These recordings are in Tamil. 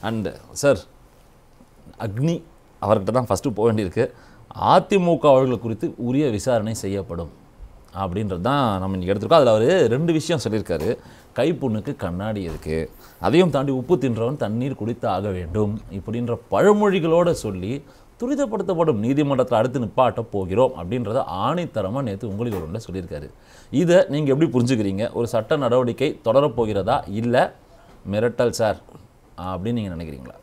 அண்ட் சார் அக்னி அவர்கிட்ட தான் ஃபஸ்ட்டு போக வேண்டியிருக்கு அதிமுக அவர்கள் குறித்து உரிய விசாரணை செய்யப்படும் அப்படின்றது தான் நம்ம இன்றைக்கி எடுத்திருக்கோம் அதில் அவர் ரெண்டு விஷயம் சொல்லியிருக்காரு கைப்புண்ணுக்கு கண்ணாடி இருக்கு அதையும் தாண்டி உப்பு தின்றவன் தண்ணீர் குடித்து ஆக வேண்டும் இப்படின்ற பழமொழிகளோட சொல்லி துரிதப்படுத்தப்படும் நீதிமன்றத்தில் அடுத்து நிப்பாட்ட போகிறோம் அப்படின்றத ஆணித்தரமாக நேற்று உங்களில் ஒன்றை சொல்லியிருக்காரு இதை நீங்கள் எப்படி புரிஞ்சுக்கிறீங்க ஒரு சட்ட நடவடிக்கை தொடரப்போகிறதா இல்லை மிரட்டல் சார் அப்படின்னு நீங்கள் நினைக்கிறீங்களா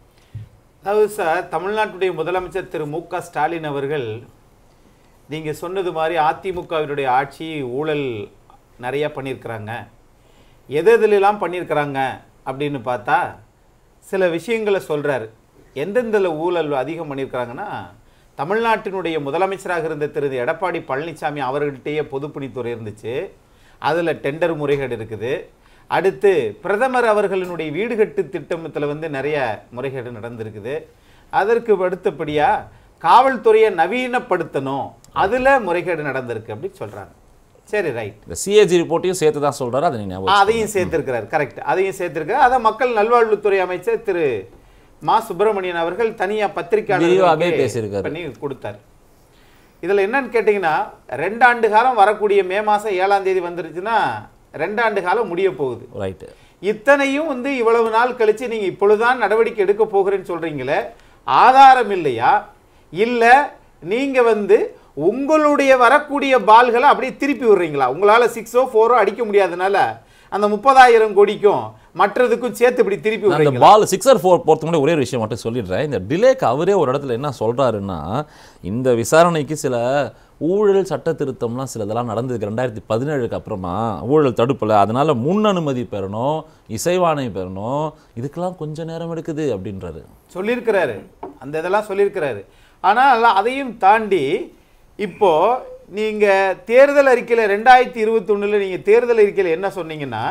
அதாவது சார் தமிழ்நாட்டுடைய முதலமைச்சர் திரு மு க ஸ்டாலின் அவர்கள் நீங்கள் சொன்னது மாதிரி அதிமுகவினுடைய ஆட்சி ஊழல் நிறைய பண்ணியிருக்கிறாங்க எது எதுலெல்லாம் பண்ணியிருக்கிறாங்க அப்படின்னு பார்த்தா சில விஷயங்களை சொல்கிறாரு எந்தெந்த ஊழல் அதிகம் பண்ணியிருக்கிறாங்கன்னா தமிழ்நாட்டினுடைய முதலமைச்சராக இருந்த திரு எடப்பாடி பழனிசாமி அவர்கள்ட்டேயே பொதுப்பணித்துறை இருந்துச்சு அதில் டெண்டர் முறைகேடு இருக்குது அடுத்து பிரதமர் அவர்களினுடைய வீடு கட்டு திட்டத்தில் வந்து நிறைய முறைகேடு நடந்திருக்குது அதற்கு அடுத்தபடியாக காவல்துறையை நவீனப்படுத்தணும் அதில் முறைகேடு நடந்திருக்கு அப்படின்னு சொல்கிறாங்க சரி ரைட் இந்த சிஏஜி ரிப்போர்ட்டையும் சேர்த்து தான் சொல்கிறாரு அதை நீங்கள் ஞாபகம் அதையும் சேர்த்திருக்கிறார் கரெக்ட் அதையும் சேர்த்திருக்காரு அதை மக்கள் நல்வாழ்வுத்துறை அமைச்சர் திரு மா சுப்பிரமணியன் அவர்கள் தனியா விரிவாகவே பத்திரிகையாளர்களுக்கு பேசியிருக்காரு. பண்ணி கொடுத்தார் இதுல என்னன்னு கேட்டிங்கன்னா ரெண்டாண்டு காலம் வரக்கூடிய மே மாசம் ஏழாம் தேதி வந்துருச்சுன்னா ரெண்டாண்டு காலம் முடிய போகுது ரைட்டு இத்தனையும் வந்து இவ்வளவு நாள் கழிச்சு நீங்க இப்பொழுதுதான் நடவடிக்கை எடுக்க போகிறேன்னு சொல்றீங்களே ஆதாரம் இல்லையா இல்ல நீங்க வந்து உங்களுடைய வரக்கூடிய பால்களை அப்படியே திருப்பி விடுறீங்களா உங்களால சிக்ஸோ ஃபோரோ அடிக்க முடியாதனால அந்த முப்பதாயிரம் கோடிக்கும் மற்றதுக்கும் சேர்த்து இப்படி திருப்பி நான் அந்த விடுறீங்களா பால் சிக்ஸர் ஃபோர் போகிறதுக்கு முன்னாடி ஒரே ஒரு விஷயம் மட்டும் சொல்லிடுறேன் இந்த டிலேக்கு அவரே ஒரு இடத்துல என்ன சொல்றாருன்னா இந்த விசாரணைக்கு சில ஊழல் சட்ட திருத்தம்லாம் சில இதெல்லாம் நடந்ததுக்கு ரெண்டாயிரத்தி பதினேழுக்கு அப்புறமா ஊழல் தடுப்பில் அதனால முன் அனுமதி பெறணும் இசைவாணை பெறணும் இதுக்கெல்லாம் கொஞ்ச நேரம் எடுக்குது அப்படின்றாரு சொல்லியிருக்கிறாரு அந்த இதெல்லாம் சொல்லியிருக்கிறாரு ஆனால் அதையும் தாண்டி இப்போ நீங்க தேர்தல் அறிக்கையில் ரெண்டாயிரத்தி இருபத்தொன்னுல நீங்க தேர்தல் அறிக்கையில் என்ன சொன்னீங்கன்னா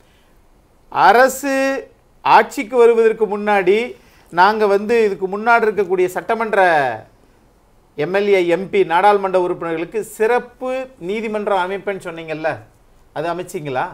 அரசு ஆட்சிக்கு வருவதற்கு முன்னாடி நாங்க வந்து இதுக்கு முன்னாடி இருக்கக்கூடிய சட்டமன்ற எம்எல்ஏ எம்பி நாடாளுமன்ற உறுப்பினர்களுக்கு சிறப்பு நீதிமன்றம் அமைப்பேன்னு சொன்னீங்கல்ல அது அமைச்சிங்களா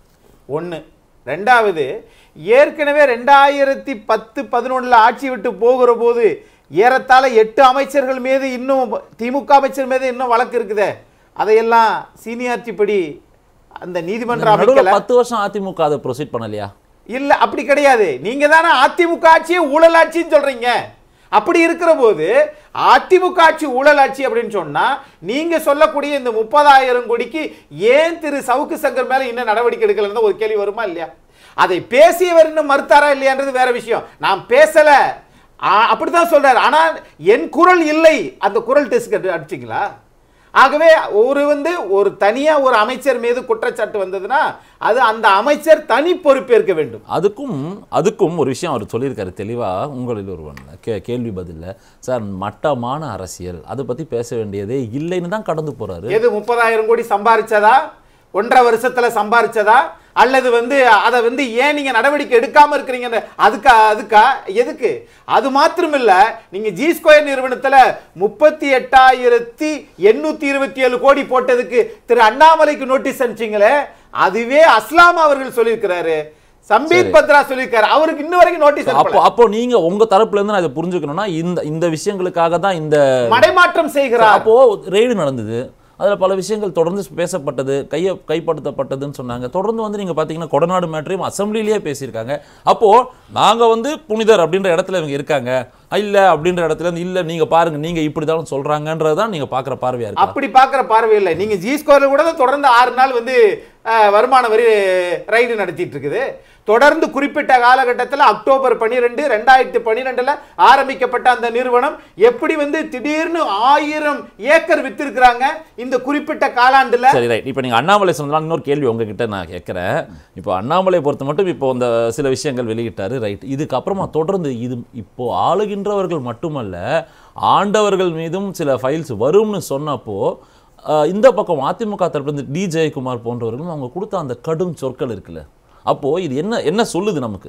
ஒன்று ரெண்டாவது ஏற்கனவே ரெண்டாயிரத்தி பத்து பதினொன்றில் ஆட்சி விட்டு போகிற போது ஏறத்தாழ எட்டு அமைச்சர்கள் மீது இன்னும் திமுக அமைச்சர் மீது இன்னும் வழக்கு இருக்குதே அதையெல்லாம் சீனியாரிட்டி படி அந்த நீதிமன்றம் நடுவில் அமைக்கல பத்து வருஷம் அதிமுக அதை ப்ரொசீட் பண்ணலையா இல்ல அப்படி கிடையாது நீங்க தானே அதிமுக ஆட்சியை ஊழல் ஆட்சின்னு சொல்றீங்க அப்படி இருக்கிற போது அதிமுக ஆட்சி ஊழல் ஆட்சி அப்படின்னு சொன்னா நீங்க சொல்லக்கூடிய இந்த முப்பதாயிரம் கோடிக்கு ஏன் திரு சவுக்கு சங்கர் மேல இன்னும் நடவடிக்கை எடுக்கலன்னு ஒரு கேள்வி வருமா இல்லையா அதை பேசியவர் இன்னும் மறுத்தாரா இல்லையான்றது வேற விஷயம் நான் பேசல ஆ, அப்படித்தான் சொல்றாரு ஆனா என் குரல் இல்லை அந்த குரல் டெஸ்ட் அடிச்சிங்களா ஆகவே ஒரு வந்து ஒரு தனியா ஒரு அமைச்சர் மீது குற்றச்சாட்டு வந்ததுன்னா அது அந்த அமைச்சர் தனி பொறுப்பேற்க வேண்டும் அதுக்கும் அதுக்கும் ஒரு விஷயம் அவர் சொல்லியிருக்காரு தெளிவாக உங்களில் ஒருவன் கே கேள்வி பதில்ல சார் மட்டமான அரசியல் அதை பற்றி பேச வேண்டியதே இல்லைன்னு தான் கடந்து போறாரு எது முப்பதாயிரம் கோடி சம்பாரிச்சதா ஒன்றரை வருஷத்துல சம்பாரிச்சதா அல்லது வந்து அதை வந்து ஏன் நீங்க நடவடிக்கை எடுக்காம இருக்கிறீங்க அதுக்கா அதுக்கா எதுக்கு அது மாத்திரம் இல்ல நீங்க ஜி ஸ்கொயர் நிறுவனத்துல முப்பத்தி எட்டாயிரத்தி எண்ணூத்தி இருபத்தி ஏழு கோடி போட்டதுக்கு திரு அண்ணாமலைக்கு நோட்டீஸ் அனுப்பிச்சிங்களே அதுவே அஸ்லாம் அவர்கள் சொல்லியிருக்கிறாரு சம்பீத் பத்ரா சொல்லியிருக்காரு அவருக்கு இன்ன வரைக்கும் நோட்டீஸ் அப்போ அப்போ நீங்க உங்க தரப்புல இருந்து நான் இதை புரிஞ்சுக்கணும்னா இந்த இந்த விஷயங்களுக்காக தான் இந்த மடைமாற்றம் செய்கிறார் அப்போ ரெய்டு நடந்தது அதுல பல விஷயங்கள் தொடர்ந்து பேசப்பட்டது கைய கைப்படுத்தப்பட்டதுன்னு சொன்னாங்க தொடர்ந்து வந்து நீங்க பாத்தீங்கன்னா கொடநாடு மேட்டரையும் அசம்பிளிலேயே பேசியிருக்காங்க அப்போ நாங்க வந்து புனிதர் அப்படின்ற இடத்துல இவங்க இருக்காங்க இல்ல அப்படின்ற இடத்துல இருந்து இல்ல நீங்க பாருங்க நீங்க இப்படிதான் சொல்றாங்கன்றதுதான் நீங்க பாக்குற பார்வையா இருக்கு அப்படி பார்க்குற பார்வை இல்லை நீங்க ஜி ஸ்கோர்ல கூட தான் தொடர்ந்து ஆறு நாள் வந்து அஹ், வருமான வரி ரைடு நடத்திட்டு இருக்குது தொடர்ந்து குறிப்பிட்ட காலகட்டத்தில் அக்டோபர் பன்னிரெண்டு ரெண்டாயிரத்தி பன்னிரெண்டுல ஆரம்பிக்கப்பட்ட அந்த நிறுவனம் எப்படி வந்து திடீர்னு ஆயிரம் ஏக்கர் வித்திருக்கிறாங்க இந்த குறிப்பிட்ட காலாண்டுல சரி ரைட் இப்போ நீங்கள் அண்ணாமலை சொன்னதால் இன்னொரு கேள்வி உங்ககிட்ட நான் கேட்குறேன் இப்போ அண்ணாமலை பொறுத்த மட்டும் இப்போ இந்த சில விஷயங்கள் வெளியிட்டாரு ரைட் இதுக்கப்புறமா தொடர்ந்து இது இப்போ ஆளுகின்றவர்கள் மட்டுமல்ல ஆண்டவர்கள் மீதும் சில ஃபைல்ஸ் வரும்னு சொன்னப்போ அஹ், இந்த பக்கம் அதிமுக தரப்புல டி ஜெயக்குமார் போன்றவர்களும் அவங்க கொடுத்த அந்த கடும் சொற்கள் இருக்குல்ல அப்போ இது என்ன என்ன சொல்லுது நமக்கு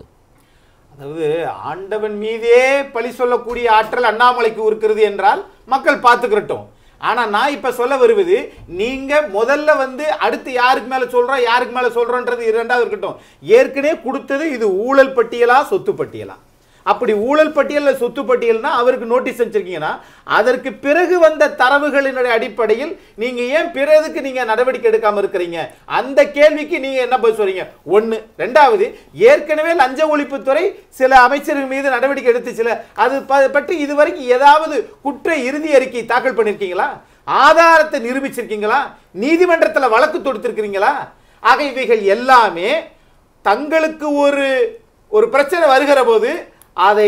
அதாவது ஆண்டவன் மீதே பழி சொல்லக்கூடிய ஆற்றல் அண்ணாமலைக்கு இருக்கிறது என்றால் மக்கள் பார்த்துக்கிறட்டும் ஆனா நான் இப்ப சொல்ல வருவது நீங்க முதல்ல வந்து அடுத்து யாருக்கு மேல சொல்றோம் யாருக்கு மேல சொல்றோன்றது இரண்டாவது இருக்கட்டும் ஏற்கனவே கொடுத்தது இது ஊழல் பட்டியலா சொத்து பட்டியலா அப்படி ஊழல் பட்டியலில் சொத்து பட்டியல்னா அவருக்கு நோட்டீஸ் அனுப்பிச்சிருக்கீங்கன்னா அதற்கு பிறகு வந்த தரவுகளினுடைய அடிப்படையில் நீங்க ஏன் பிறதுக்கு நீங்க நடவடிக்கை எடுக்காம இருக்கிறீங்க அந்த கேள்விக்கு நீங்க என்ன பதில் சொல்றீங்க ஒண்ணு ரெண்டாவது ஏற்கனவே லஞ்ச ஒழிப்புத்துறை சில அமைச்சர்கள் மீது நடவடிக்கை எடுத்துச்சுல அது ப- பற்றி இதுவரைக்கும் ஏதாவது குற்ற இறுதி அறிக்கை தாக்கல் பண்ணிருக்கீங்களா ஆதாரத்தை நிரூபிச்சிருக்கீங்களா நீதிமன்றத்துல வழக்கு தொடுத்திருக்கிறீங்களா ஆக இவைகள் எல்லாமே தங்களுக்கு ஒரு ஒரு பிரச்சனை வருகிற போது அதை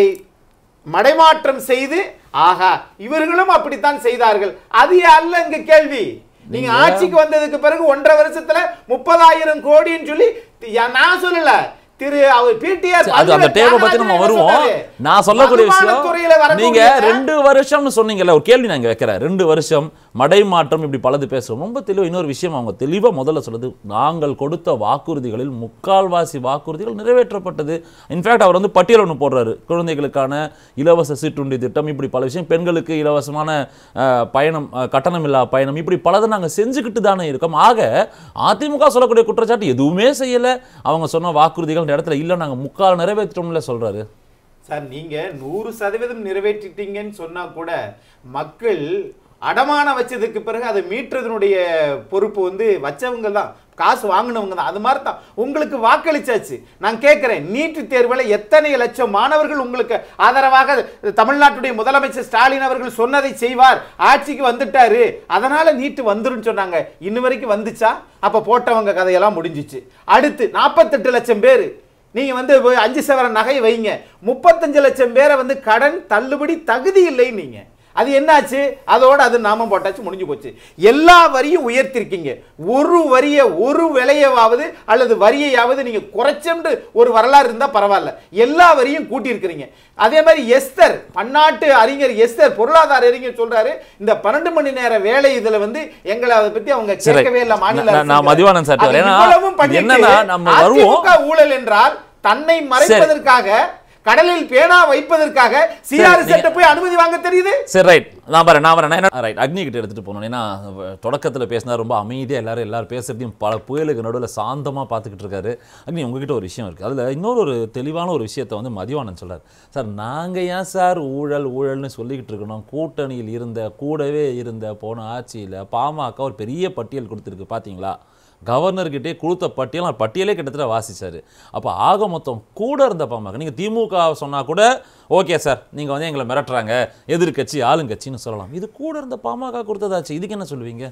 மடைமாற்றம் செய்து ஆகா இவர்களும் அப்படித்தான் செய்தார்கள் அது அல்ல இங்க கேள்வி நீங்க ஆட்சிக்கு வந்ததுக்கு பிறகு ஒன்றரை வருஷத்துல முப்பதாயிரம் கோடின்னு சொல்லி யா- நான் சொல்லல திரு அவர் பிடிஆர் அது அந்த டேபிளை பத்தி நம்ம வருவோம் நான் சொல்லக்கூடிய விஷயம் நீங்க ரெண்டு வருஷம்னு சொன்னீங்கல்ல ஒரு கேள்வி நான் இங்க வைக்கிறேன் ரெண்டு வருஷம் மடை மாற்றம் இப்படி பலது பேசுறோம் ரொம்ப தெளிவா இன்னொரு விஷயம் அவங்க தெளிவா முதல்ல சொல்லுது நாங்கள் கொடுத்த வாக்குறுதிகளில் முக்கால்வாசி வாக்குறுதிகள் நிறைவேற்றப்பட்டது இன்ஃபேக்ட் அவர் வந்து பட்டியல் ஒன்று போடுறாரு குழந்தைகளுக்கான இலவச சீட்டுண்டி திட்டம் இப்படி பல விஷயம் பெண்களுக்கு இலவசமான அஹ், பயணம் அஹ், கட்டணமில்லா பயணம் இப்படி பலதை நாங்க செஞ்சுக்கிட்டு தானே இருக்கோம் ஆக அதிமுக சொல்லக்கூடிய குற்றச்சாட்டு எதுவுமே செய்யல அவங்க சொன்ன வாக்குறுதிகள் இந்த இடத்துல இல்ல நாங்க முக்கால் நிறைவேற்றோம்ல சொல்றாரு சார் நீங்க நூறு சதவீதம் நிறைவேற்றிட்டீங்கன்னு சொன்னா கூட மக்கள் அடமானம் வச்சதுக்கு பிறகு அதை மீட்டுறதுனுடைய பொறுப்பு வந்து வச்சவங்க தான் காசு வாங்கினவங்க தான் அது மாதிரி தான் உங்களுக்கு வாக்களிச்சாச்சு நான் கேட்கிறேன் நீட்டு தேர்வில் எத்தனை லட்சம் மாணவர்கள் உங்களுக்கு ஆதரவாக தமிழ்நாட்டுடைய முதலமைச்சர் ஸ்டாலின் அவர்கள் சொன்னதை செய்வார் ஆட்சிக்கு வந்துட்டாரு அதனால நீட்டு வந்துருன்னு சொன்னாங்க இன்ன வரைக்கும் வந்துச்சா அப்ப போட்டவங்க கதையெல்லாம் முடிஞ்சிச்சு அடுத்து நாற்பத்தெட்டு லட்சம் பேர் நீங்க வந்து போய் அஞ்சு சவரன் நகை வைங்க முப்பத்தஞ்சு லட்சம் பேரை வந்து கடன் தள்ளுபடி தகுதி இல்லை நீங்க அது என்னாச்சு அதோட அது நாமம் போட்டாச்சு முடிஞ்சு போச்சு எல்லா வரியும் உயர்த்திருக்கீங்க ஒரு வரிய ஒரு விலையாவது அல்லது வரியையாவது நீங்க குறைச்சம்னு ஒரு வரலாறு இருந்தா பரவாயில்ல எல்லா வரியும் கூட்டியிருக்கிறீங்க அதே மாதிரி எஸ்தர் பன்னாட்டு அறிஞர் எஸ்தர் பொருளாதார அறிஞர் சொல்றாரு இந்த பன்னெண்டு மணி நேர வேலை இதுல வந்து எங்களை அதை பத்தி அவங்க சரி. கேட்கவே இல்லை மாநில நான் நான் அரசுங்கிறாரு. மதிவானன் சார்ட்ட அது வரேன். ஏன்னா, இவ்வளவும் பண்ணிட்டு என்னன்னா, நம்ம வருவோம். அதிமுக ஊழல் என்றால் தன்னை மறைப்பதற்காக கடலில் பேனா வைப்பதற்காக சிஆர்எஸ் நீங்க- போய் அனுமதி வாங்க தெரியுது சரி ரைட் நான் வரேன் நான் வரேன் ரைட் அக்னி கிட்ட எடுத்துட்டு போனோம் ஏன்னா தொடக்கத்தில் பேசினா ரொம்ப அமைதியா எல்லாரும் எல்லாரும் பேசுறதையும் பல புயலுக்கு நடுவில் சாந்தமா பார்த்துக்கிட்டு இருக்காரு அக்னி உங்ககிட்ட ஒரு விஷயம் இருக்கு அதுல இன்னொரு ஒரு தெளிவான ஒரு விஷயத்தை வந்து மதிவானன் சொல்றாரு சார் நாங்க ஏன் சார் ஊழல் ஊழல்னு சொல்லிக்கிட்டு இருக்கணும் கூட்டணியில் இருந்த கூடவே இருந்த போன ஆட்சியில பாமக ஒரு பெரிய பட்டியல் கொடுத்துருக்கு பாத்தீங்களா கவர்னர்கிட்டே கொடுத்த பட்டியல் அந்த பட்டியலே கிட்டத்தட்ட வாசிச்சாரு அப்போ ஆக மொத்தம் கூட இருந்த பாமக நீங்க திமுக சொன்னா கூட ஓகே சார் நீங்க வந்து எங்களை மிரட்டுறாங்க எதிர்க்கட்சி ஆளுங்கட்சின்னு சொல்லலாம் இது கூட இருந்த பாமக கொடுத்ததாச்சு இதுக்கு என்ன சொல்லுவீங்க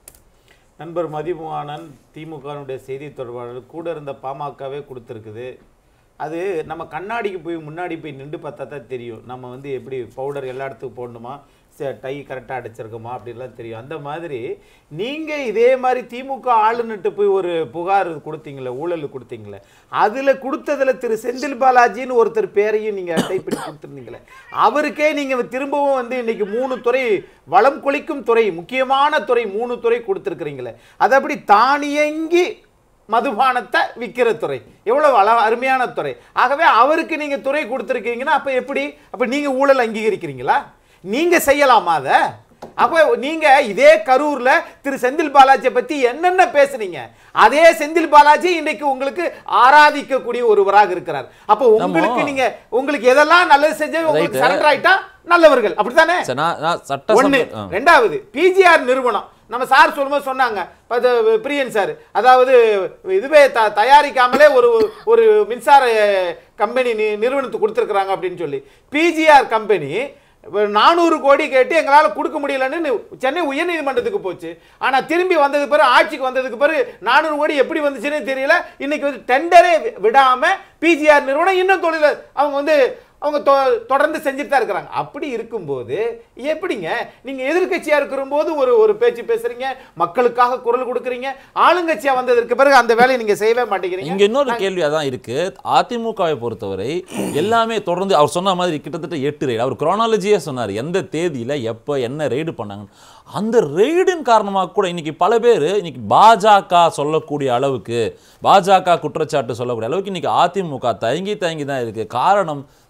நண்பர் மதிமுகானன் திமுகனுடைய செய்தி தொடர்பாளர் கூட இருந்த பாமகவே கொடுத்துருக்குது அது நம்ம கண்ணாடிக்கு போய் முன்னாடி போய் நின்று பார்த்தா தான் தெரியும் நம்ம வந்து எப்படி பவுடர் எல்லா இடத்துக்கும் போடணுமா ச- டை கரெக்டாக அடிச்சிருக்கோமா அப்படிலாம் தெரியும் அந்த மாதிரி நீங்கள் இதே மாதிரி திமுக ஆளுநர்கிட்ட போய் ஒரு புகார் கொடுத்தீங்களே ஊழல் கொடுத்தீங்களே அதில் கொடுத்ததுல திரு செந்தில் பாலாஜின்னு ஒருத்தர் பேரையும் நீங்கள் டைப் பண்ணி கொடுத்துருந்தீங்களே அவருக்கே நீங்கள் திரும்பவும் வந்து இன்னைக்கு மூணு துறை வளம் கொளிக்கும் துறை முக்கியமான துறை மூணு துறை கொடுத்துருக்குறீங்களே அது அப்படி தானியங்கி மதுபானத்தை விற்கிற துறை எவ்வளவு அழ அருமையான துறை ஆகவே அவருக்கு நீங்க துறை கொடுத்துருக்கீங்கன்னா அப்ப எப்படி அப்ப நீங்க ஊழல் அங்கீகரிக்கிறீங்களா நீங்க செய்யலாமா அதை அப்ப நீங்க இதே கரூர்ல திரு செந்தில் பாலாஜியை பத்தி என்னென்ன பேசுனீங்க அதே செந்தில் பாலாஜி இன்னைக்கு உங்களுக்கு ஆராதிக்கக்கூடிய ஒருவராக இருக்கிறார் அப்ப உங்களுக்கு நம்ம- நீங்க உங்களுக்கு எதெல்லாம் நல்லது செஞ்சு உங்களுக்கு Right. சரண்டர் ஆயிட்டா நல்லவர்கள் அப்படித்தானே சரி, நான் நான் சட்ட ஒண்ணு சம்ப- ஆ. ரெண்டாவது பிஜிஆர் நிறுவனம் நம்ம சார் சொல்லும்போது சொன்னாங்க அது பிரியன் சார் அதாவது இதுவே த தயாரிக்காமலே ஒரு ஒரு மின்சார கம்பெனி நிறுவனத்துக்கு கொடுத்துருக்குறாங்க அப்படின்னு சொல்லி பிஜிஆர் கம்பெனி நானூறு கோடி கேட்டு எங்களால் கொடுக்க முடியலன்னு சென்னை உயர்நீதிமன்றத்துக்கு போச்சு ஆனா திரும்பி வந்ததுக்கு பிறகு ஆட்சிக்கு வந்ததுக்கு பிறகு நானூறு கோடி எப்படி வந்துச்சுன்னு தெரியல இன்னைக்கு வந்து டெண்டரே விடாம பிஜிஆர் நிறுவனம் இன்னும் தொழில அவங்க வந்து அவங்க தொ- தொடர்ந்து செஞ்சுட்டு தான் இருக்கிறாங்க அப்படி இருக்கும்போது எப்படிங்க நீங்க எதிர்க்கட்சியா இருக்கிறபோது ஒரு ஒரு பேச்சு பேசுறீங்க மக்களுக்காக குரல் கொடுக்குறீங்க ஆளுங்கட்சியா வந்ததற்கு பிறகு அந்த வேலையை நீங்க செய்யவே மாட்டேங்கிறீங்க இங்க இன்னொரு கேள்வி அதான் இருக்கு அதிமுகவை பொறுத்தவரை எல்லாமே தொடர்ந்து அவர் சொன்ன மாதிரி கிட்டத்தட்ட எட்டு ரெய்டு அவர் குரோனாலஜியே சொன்னார் எந்த தேதியில எப்ப என்ன ரெய்டு பண்ணாங்க அந்த ரெய்டின் காரணமாக கூட இன்னைக்கு பல பேர் இன்னைக்கு பாஜக சொல்லக்கூடிய அளவுக்கு பாஜக குற்றச்சாட்டு சொல்லக்கூடிய அளவுக்கு இன்னைக்கு அதிமுக தயங்கி தயங்கி தான் இருக்கு காரணம்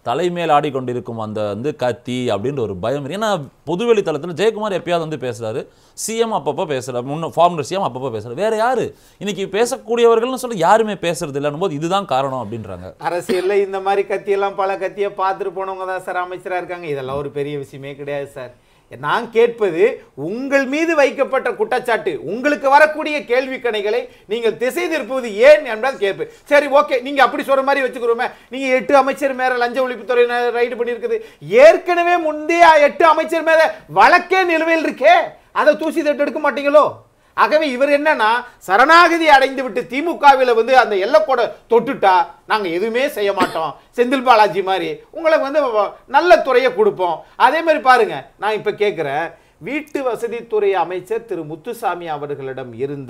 தலைமேல் ஆடிக்கொண்டிருக்கும் அந்த வந்து கத்தி அப்படின்ற ஒரு பயம் இருக்கு. ஏன்னா பொதுவெளி தளத்தில் ஜெயக்குமார் எப்பயாவது வந்து பேசுறாரு சிஎம் அப்பப்போ பேசுறாரு முன்ன ஃபார்மர் சிஎம் அப்பப்போ பேசுறாரு வேற யாரு இன்னைக்கு பேசக்கூடியவர்கள்னு சொல்லி யாருமே பேசுறது இல்லைன்னு போது இதுதான் காரணம் அப்படின்றாங்க அரசியல்ல இந்த மாதிரி கத்தியெல்லாம் பல கத்தியை பார்த்துட்டு போனவங்க தான் சார் அமைச்சரா இருக்காங்க இதெல்லாம் ஒரு பெரிய விஷயமே கிடையாது சார் நான் கேட்பது உங்கள் மீது வைக்கப்பட்ட குற்றச்சாட்டு உங்களுக்கு வரக்கூடிய கேள்வி கணைகளை நீங்கள் திசை திருப்புவது ஏன் என்பதை கேட்பு சரி ஓகே நீங்க அப்படி சொல்ற மாதிரி வச்சுக்கிறோமே நீங்க எட்டு அமைச்சர் மேல லஞ்ச ஒழிப்புத்துறை ரைடு பண்ணியிருக்குது ஏற்கனவே முந்தைய எட்டு அமைச்சர் மேல வழக்கே நிலுவையில் இருக்கே அதை தூசி தட்டு எடுக்க மாட்டீங்களோ ஆகவே இவர் என்னன்னா சரணாகதி அடைந்து விட்டு திமுகவில் வந்து அந்த எல்லக்கோட தொட்டுட்டா நாங்க எதுவுமே செய்ய மாட்டோம் செந்தில் பாலாஜி மாதிரி உங்களை வந்து வ- நல்ல துறையை கொடுப்போம் அதே மாதிரி பாருங்க நான் இப்ப கேட்கிறேன் வீட்டு வசதித்துறை அமைச்சர் திரு முத்துசாமி அவர்களிடம் இருந்த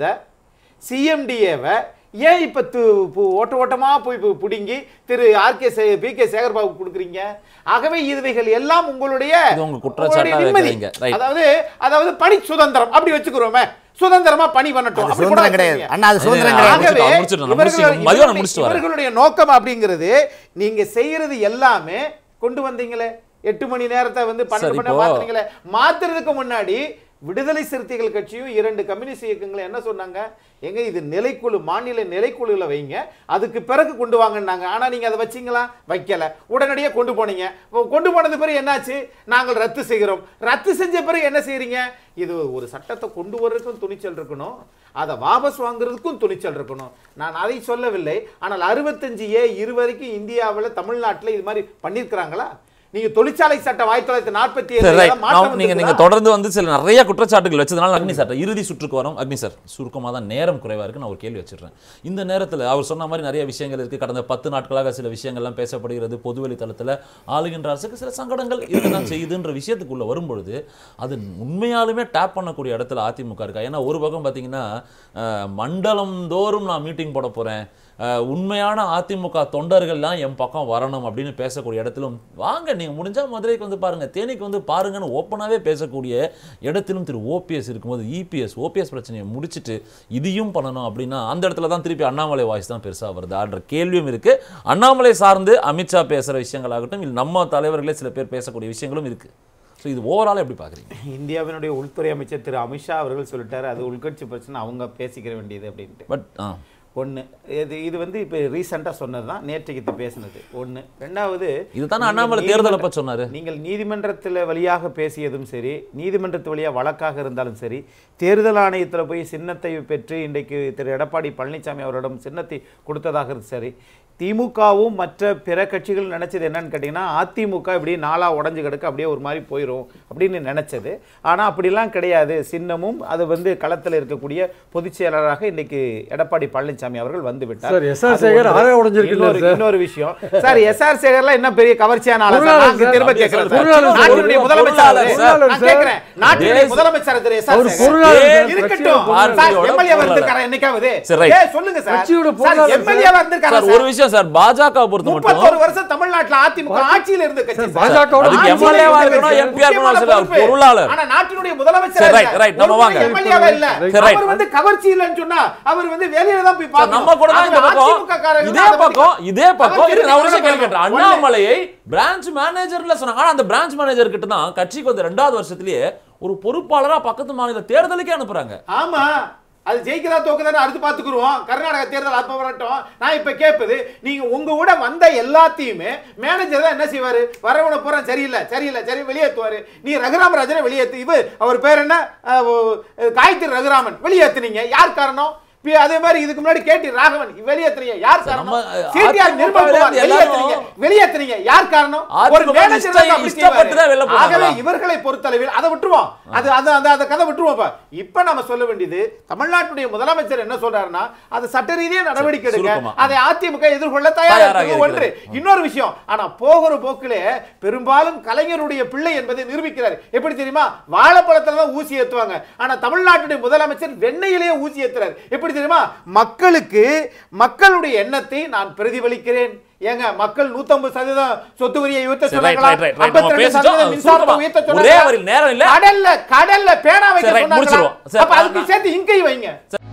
சிஎம்டிஏவை ஏன் இப்ப து- பு- ஓட்ட ஓட்டமா போய் பு- புடுங்கி திரு R K P K Sekar Babu கொடுக்குறீங்க ஆகவே இதுவைகள் எல்லாம் உங்களுடைய இது உங்க குற்றச்சாட்டா உங்களுடைய நிம்மதி. வைக்கிறீங்க. Right. அதாவது அதாவது பணி சுதந்திரம் அப்படி வச்சுக்கிறோமே சுதந்திரமா பணி பண்ணட்டும் அது அப்படி கூட சுதந்திரம் கிடையாது வச்சுக்கோங்க. அண்ணா அது சுதந்திரம் அது கிடையாது முடிச்சிட்டு ஆகவே வா, முடிச்சிட்டு வா, இவர்கள் முடிச்சிட்டு மதியானம் இவர்களுடைய- முடிச்சிட்டு வரேன். இவர்களுடைய நோக்கம் அப்படிங்கிறது நீங்க செய்யறது எல்லாமே கொண்டு வந்தீங்களே எட்டு மணி நேரத்தை வந்து பன்னெண்டு சரி, மணி நேரம் இப்போ- மாத்துறீங்களே மாத்துறதுக்கு முன்னாடி விடுதலை சிறுத்தைகள் கட்சியும் இரண்டு கம்யூனிஸ்ட் இயக்கங்களும் என்ன சொன்னாங்க எங்க இது நிலைக்குழு மாநில நிலைக்குழுல வைங்க அதுக்கு பிறகு கொண்டு வாங்கன்னாங்க ஆனா நீங்க அதை வச்சீங்களா வைக்கல உடனடியாக கொண்டு போனீங்க இப்போ கொண்டு போனது பிறகு என்னாச்சு நாங்கள் ரத்து செய்கிறோம் ரத்து செஞ்ச பிறகு என்ன செய்றீங்க இது ஒரு சட்டத்தை கொண்டு வர்றதுக்கும் துணிச்சல் இருக்கணும் அதை வாபஸ் வாங்குறதுக்கும் துணிச்சல் இருக்கணும் நான் அதை சொல்லவில்லை ஆனால் அறுபத்தஞ்சு ஏ இரு வரைக்கும் இந்தியாவில் தமிழ்நாட்டில் இது மாதிரி பண்ணியிருக்கிறாங்களா நீங்க தொழிற்சாலை சட்டம் ஆயிரத்தி தொள்ளாயிரத்தி நாற்பத்தி சரி ரைட் ஏழு நீங்க நீங்க தொடர்ந்து வந்து சில நிறைய குற்றச்சாட்டுகள் வச்சதுனால அக்னி சார் இறுதி சுற்றுக்கு வரோம் அக்னி சார் சுருக்கமாக தான் நேரம் குறைவா இருக்கு நான் ஒரு கேள்வி வச்சிடுறேன் இந்த நேரத்தில் அவர் சொன்ன மாதிரி நிறைய விஷயங்கள் இருக்கு கடந்த பத்து நாட்களாக சில விஷயங்கள்லாம் பேசப்படுகிறது பொதுவெளி தளத்தில் ஆளுகின்ற அரசுக்கு சில சங்கடங்கள் இருக்கதான் செய்யுதுன்ற விஷயத்துக்குள்ள வரும்பொழுது அது உண்மையாலுமே டேப் பண்ணக்கூடிய இடத்துல அதிமுக இருக்கா ஏன்னா ஒரு பக்கம் பார்த்தீங்கன்னா அஹ், மண்டலம் தோறும் நான் மீட்டிங் போட போறேன் அஹ், உண்மையான அதிமுக தொண்டர்கள்லாம் என் பக்கம் வரணும் அப்படின்னு பேசக்கூடிய இடத்திலும் வாங்க நீங்க முடிஞ்சா மதுரைக்கு வந்து பாருங்க தேனிக்கு வந்து பாருங்கன்னு ஓப்பனாகவே பேசக்கூடிய இடத்திலும் திரு ஓபிஎஸ் இருக்கும்போது இபிஎஸ் ஓபிஎஸ் பிரச்சனையை முடிச்சிட்டு இதையும் பண்ணணும் அப்படின்னா அந்த இடத்துல தான் திருப்பி அண்ணாமலை வாய்ஸ் தான் பெருசா வருது ஆன்ற கேள்வியும் இருக்கு அண்ணாமலை சார்ந்து அமித்ஷா பேசுற விஷயங்களாகட்டும் இல்லை நம்ம தலைவர்களே சில பேர் பேசக்கூடிய விஷயங்களும் இருக்கு ஸோ இது ஓவரால் எப்படி பார்க்குறீங்க இந்தியாவினுடைய உள்துறை அமைச்சர் திரு அமித்ஷா அவர்கள் சொல்லிட்டாரு அது உள்கட்சி பிரச்சனை அவங்க பேசிக்கிற வேண்டியது அப்படின்ட்டு பட் ஆ ஒன்று இது இது வந்து இப்போ ரீசெண்டாக சொன்னது தான் நேற்றைக்கு பேசினது ஒன்று ரெண்டாவது இதுதானே நீங்கள் அண்ணாமலை நீதிமன்ற- தேர்தல் அப்ப சொன்னாரு நீங்கள் நீதிமன்றத்தில் வழியாக பேசியதும் சரி நீதிமன்றத்து வழியாக வழக்காக இருந்தாலும் சரி தேர்தல் ஆணையத்தில் போய் சின்னத்தை பெற்று இன்றைக்கு திரு எடப்பாடி பழனிசாமி அவரிடம் சின்னத்தை கொடுத்ததாக இருந்து சரி திமுகவும் மற்ற பிற கட்சிகள் நினைச்சது என்னன்னு கேட்டிங்கன்னா அதிமுக இப்படி நாளா உடஞ்சு கிடக்க அப்படியே ஒரு மாதிரி போயிடும் அப்படின்னு நினைச்சது ஆனால் அப்படிலாம் கிடையாது சின்னமும் அது வந்து களத்தில் இருக்கக்கூடிய பொதுச் செயலாளராக இன்னைக்கு எடப்பாடி பழனிசாமி அவர்கள் வந்து விட்டார் சார், எஸ்.ஆர். அது சேகர் ஒன்று. ஆளே உடைஞ்சிருக்குல்ல இன்னொரு- சார்? இன்னொரு விஷயம் சார் எஸ் ஆர் சேகர்லாம் என்ன பெரிய கவர்ச்சியான ஆளா சார்? பொருளாளர் நான் சார். திரும்ப அப்படியே கேட்கிறேன் சொல்லுங்க. சார். பொருளாளர் நாட்டினுடைய சார். முதலமைச்சர் அவரு. பொருளாளர் நான் சார். கேட்கிறேன். நாட்டினுடைய தேச- முதலமைச்சர் திரு எஸ் ஆர் அவர் சேகர். பொருளாளர் ஏ, சார். இருக்கட்டும். கட்சியோட சார், பார்ட்டியோட MLA பொருளாளர். வந்திருக்காரா என்னைக்காவது? சரி, right. ஏய், சொல்லுங்க சார். கட்சியோட சார், பொருளாளர் MLA வந்திருக்காரா சார் சார்? ஒரு விஷயம் சார் பாஜக பொறுத்த மட்டும் முப்பத்தொரு வருஷம் தமிழ்நாட்டுல அதிமுக ஆட்சியில இருந்த கட்சி சார், சார். பாஜகவோட அதுக்கு ஆட்சியில MLA வா இருந்த இருக்கணும், கட்சி. MP ஆ இருக்கணும், முக்கியமான சார், பொறுப்பு. பொருளாளர். ஆனா நாட்டினுடைய முதலமைச்சர் சரி, இல்ல. right, right, நம்ம ஒரு வாங்க. MLA வா இல்ல. சரி, right. அவர் வந்து கவர்ச்சி இல்லைன்னு சொன்னா அவர் வந்து வேலையில தான் போய் சார், பார்க்கணும். நம்ம கூட தான் இந்த அவர் பக்கம் அதிமுக காரர்கள் இதே அதை பத்தி பக்கம் இதே பக்கம் கவர்ச்சி இருக்கு, நான் ஒரு விஷயம் இல்லைன்னு கேள்வி கேட்டேன் ஒண்ணு. அண்ணாமலையை பிரான்ச் மேனேஜர்ல சொன்னாங்க ஆனா அந்த பிரான்ச் மேனேஜர் கிட்ட தான் கட்சிக்கு வந்து ரெண்டாவது வருஷத்திலேயே ஒரு பொறுப்பாளரா பக்கத்து மாநில தேர்தலுக்கே அனுப்புறாங்க ஆமா அது ஜெயிக்கிறதா தோக்குதான்னு அடுத்து பார்த்துக்குருவோம் கர்நாடக தேர்தல் ஆத்ம வரட்டும் நான் இப்ப கேட்பது நீங்க உங்க கூட வந்த எல்லாத்தையுமே மேனேஜர் தான் என்ன செய்வாரு வரவன பூரா சரியில்லை சரியில்லை சரி வெளியேற்றுவாரு நீ ரகுராமராஜனை வெளியேத்து இவ அவர் பேர் என்ன அஹ், ஓ, காயத்ரி ரகுராமன் வெளியேத்துனீங்க யார் காரணம் பி- அதே மாதிரி இதுக்கு முன்னாடி கேட்டி ராகவன் வெளியேத்துறீங்க யார் சார், காரணம் நம்ம, அஹ், சிடிஆர் நிர்மல் அதிமுக குமார் எல்லாரும் வெளியேத்துறீங்க வெளியேத்துறீங்க யார் காரணம் ஒரு அதிமுக மேனேஜர் இஷ்ட- தான் அப்படி இஷ்டப்பட்டு தான் வெளில செய்வாரு. ஆகவே போனாங்களா? இவர்களை பொறுத்தளவில் அதை விட்டுருவோம் அது அது அந்த அந்த கதை விட்டுருவோம் இப்ப இப்ப நம்ம சொல்ல வேண்டியது தமிழ்நாட்டுடைய முதலமைச்சர் என்ன சொல்றாருன்னா அது சட்ட ரீதியா நடவடிக்கை எடுங்க சுருக்கமா. அதை அதிமுக எதிர்கொள்ள தயாரா தயாராக இருக்குது ஒன்று இருக்கிறது. இன்னொரு விஷயம் ஆனா போகிற போக்கிலே பெரும்பாலும் கலைஞருடைய பிள்ளை என்பதை நிரூபிக்கிறார் எப்படி தெரியுமா வாழைப்பழத்துல தான் ஊசி ஏத்துவாங்க ஆனா தமிழ்நாட்டுடைய முதலமைச்சர் வெண்ணெயிலேயே ஊசி ஏத்துறாரு எப்படி தெரியுமா மக்களுக்கு மக்களுடைய எண்ணத்தை நான் பிரதிபலிக்கிறேன் ஏங்க மக்கள் 150% சதவீதம் சொத்து வரியை உயர்த்த சரி, right, சொன்னாங்களா right, right, right. நம்ம 52% பேசிட்டோம். சதவீதம் மின்சாரத்தை சுருக்கமா. உயர்த்த ஒரே சொன்னாங்களா வரியில் நேரம் இல்ல. கடல்ல கடல்ல பேனா வைக்க சரி, right, சொன்னாங்களா முடிச்சிருவோம். சரி, அப்ப அதுக்கு நான்- சேர்த்து இங்கை வைங்க